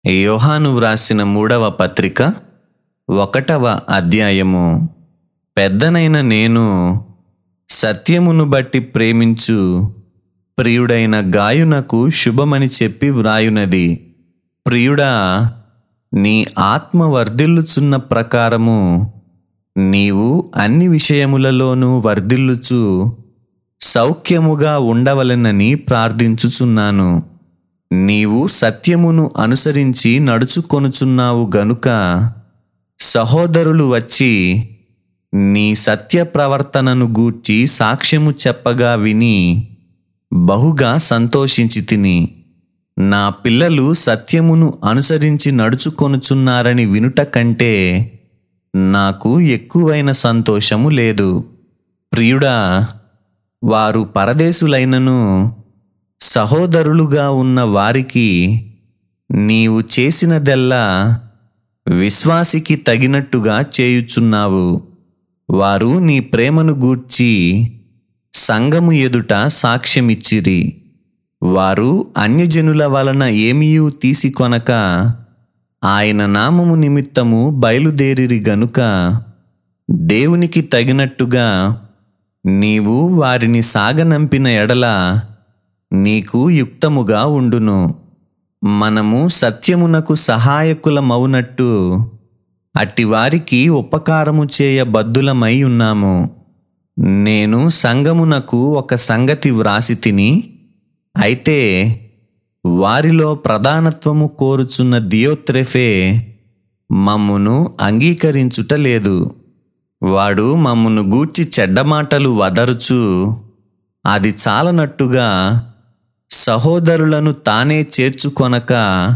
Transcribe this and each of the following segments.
యోహాను వ్రాసిన మూడవ పత్రిక ఒకటవ అధ్యాయము పెద్దనైన నేను సత్యమును బట్టి ప్రేమించు ప్రియుడైన గాయునకు శుభమని చెప్పి వ్రాయునది ప్రియుడా నీ ఆత్మ వర్ధిల్లుచున్న ప్రకారము నీవు అన్ని విషయములలోనూ వర్ధిల్లుచు సౌఖ్యముగా ఉండవలెనని ప్రార్థించుచున్నాను నీవు సత్యమును అనుసరించి నడుచుకొనుచున్నావు గనుక సహోదరులు వచ్చి నీ సత్య ప్రవర్తనను గూర్చి సాక్ష్యము చెప్పగా విని బహుగా సంతోషించి తిని నా పిల్లలు సత్యమును అనుసరించి నడుచుకొనుచున్నారని వినుట కంటే నాకు ఎక్కువైన సంతోషము లేదు ప్రియుడా వారు పరదేశులైనను సహోదరులుగా ఉన్న వారికి నీవు చేసినదెల్లా విశ్వాసికి తగినట్టుగా చేయుచున్నావు వారు నీ ప్రేమను గూర్చి సంఘము ఎదుట సాక్ష్యమిచ్చిరి వారు అన్యజనుల వలన ఏమీయూ తీసికొనక ఆయన నామము నిమిత్తము బయలుదేరిరి గనుక దేవునికి తగినట్టుగా నీవు వారిని సాగనంపిన ఎడల నీకు యుక్తముగా ఉండును మనము సత్యమునకు సహాయకులమవునట్టు అట్టివారికి ఉపకారము చేయ బద్దులమై ఉన్నాము నేను సంగమునకు ఒక సంగతి వ్రాసి తిని అయితే వారిలో ప్రధానత్వము కోరుచున్న దియోత్రెఫే మమ్మును అంగీకరించుట లేదు వాడు మమ్మును గూర్చి చెడ్డ మాటలు వదరుచు అది చాలనట్టుగా సహోదరులను తానే చేర్చుకొనక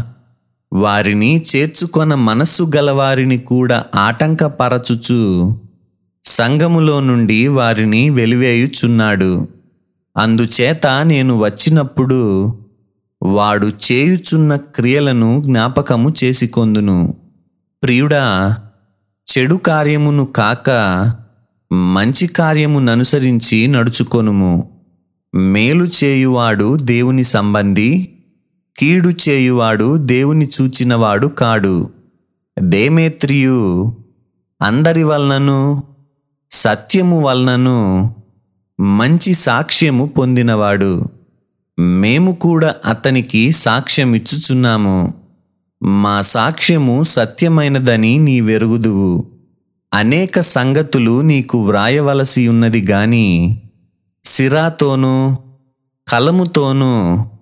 వారిని చేర్చుకొన మనస్సు గలవారిని కూడా ఆటంకపరచుచు సంఘములో నుండి వారిని వెలివేయుచున్నాడు అందుచేత నేను వచ్చినప్పుడు వాడు చేయుచున్న క్రియలను జ్ఞాపకము చేసుకొందును ప్రియుడా చెడు కార్యమును కాక మంచి కార్యముననుసరించి నడుచుకొనుము మేలు చేయువాడు దేవుని సంబంధి కీడు చేయువాడు దేవుని చూచినవాడు కాడు దేమేత్రియు అందరి వలనను సత్యము వలనను మంచి సాక్ష్యము పొందినవాడు మేము కూడా అతనికి సాక్ష్యమిచ్చుచున్నాము మా సాక్ష్యము సత్యమైనదని నీ వెరుగుదువు అనేక సంగతులు నీకు వ్రాయవలసి ఉన్నది గాని సిరాతోనూ కలముతోనూ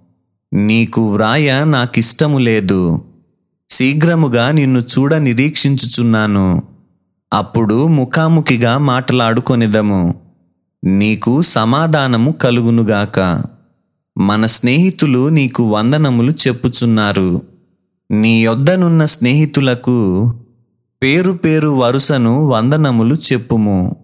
నీకు వ్రాయ నాకిష్టము లేదు శీఘ్రముగా నిన్ను చూడ నిరీక్షించుచున్నాను అప్పుడు ముఖాముఖిగా మాటలాడుకొనిదము నీకు సమాధానము కలుగునుగాక మన స్నేహితులు నీకు వందనములు చెప్పుచున్నారు నీ యొద్దనున్న స్నేహితులకు పేరు పేరు వరుసను వందనములు చెప్పుము